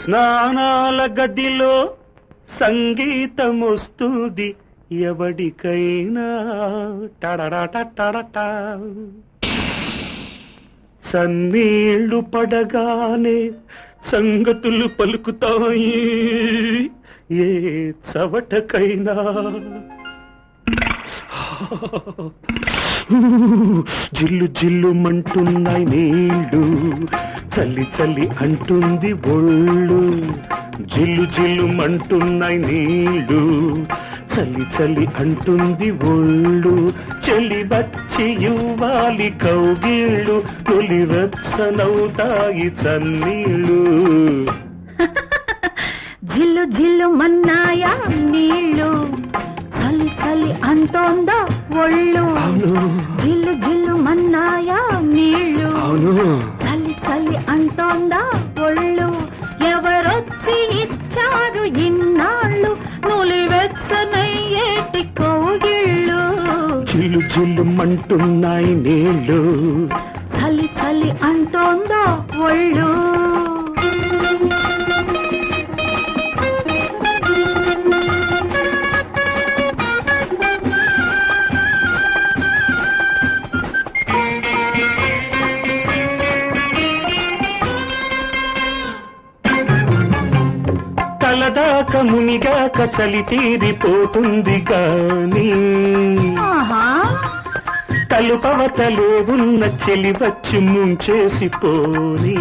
స్నానాల గదిలో సంగీతమొస్తుంది ఎవడికైనా టడడట సన్నీళ్లు పడగానే సంగతులు పలుకుతాయి ఏ చవటకైనా జిల్లు జిల్లు మంటున్నాయి నీళ్ళు చల్లి చల్లి అంటుంది ఒళ్ళు జిల్లు జిల్లు మంటున్నాయి నీళ్ళు చల్లి చల్లి అంటుంది ఒళ్ళు చెల్లి వచ్చి ఇవ్వాలి కౌగిళ్ళు తొలి వెచ్చనవుతాయి చన్నీళ్ళు జిల్లు జిల్లు మన్నాయా నీళ్ళు చలి చలి అంటోందా ఒళ్ళు అవును జిల్లు జిల్లు మన్నాయా నీళ్ళు అవును చలి చలి అంటోందా ఒళ్ళు ఎవరొచ్చి ఇచ్చారు ఇన్నాళ్ళు నులివెచ్చనయ్యేటి కోగిళ్ళు జిల్లు జిల్లు మంటున్నాయి నీళ్ళు చలి చలి అంటోందా ఒళ్ళు తలదాక మునిగాక చలి తీరిపోతుంది కానీ ఆహా తలుపవతలే ఉన్న చెలి వచ్చి ముంచేసి పోని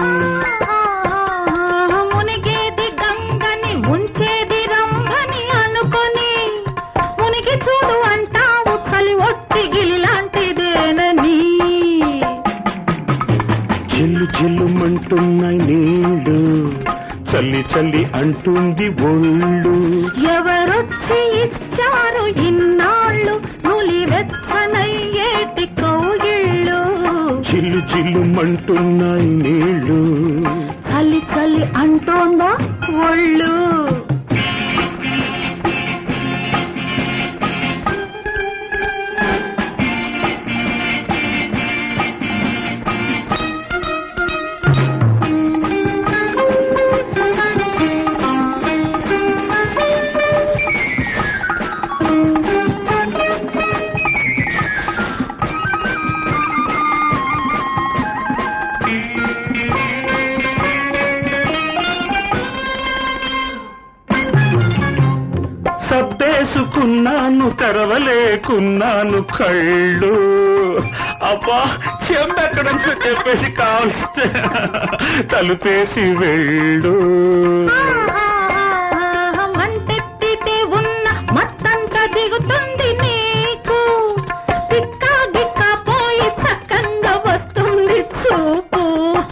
మునిగేది గంగని ముంచేది రంగని అనుకొని మునిగి చూడు అంటావు చలి ఒట్టి గిలిలాంటిదేనని చిల్లు చిల్లు మంటున్నాయి నీళ్ళు చల్లి చల్లి అంటుంది ఒళ్ళు ఎవరొచ్చి ఇచ్చారు ఇన్నాళ్ళు నులి వెచ్చనయ్యేటి కౌగిళ్ళు చిల్లు చిల్లు మంటున్నాయి నీళ్ళు చలి చలి అంటోందా ఒళ్ళు సబ్బేసుకున్నాను తెరవలేకున్నాను కళ్ళు అబ్బా చెంబెక్కడంతో చెప్పేసి కావస్తే తలుపేసి వెళ్ళు మంటెత్తితే ఉన్న మత్తంత దిగుతుంది నీకు తిక్క గిక్క పోయి చక్కంగా వస్తుంది చూపు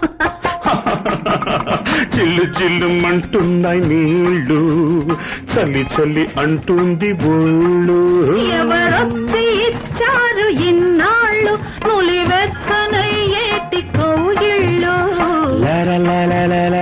చిల్లు చిల్లు మంటున్నాయి నీళ్ళు చలి చలి అంటుంది బోళ్ళు ఎవరొచ్చి ఇచ్చారు ఇన్నాళ్ళు నులి వెచ్చనయ్యేటి కౌగిళ్ళు లారా లారా లారా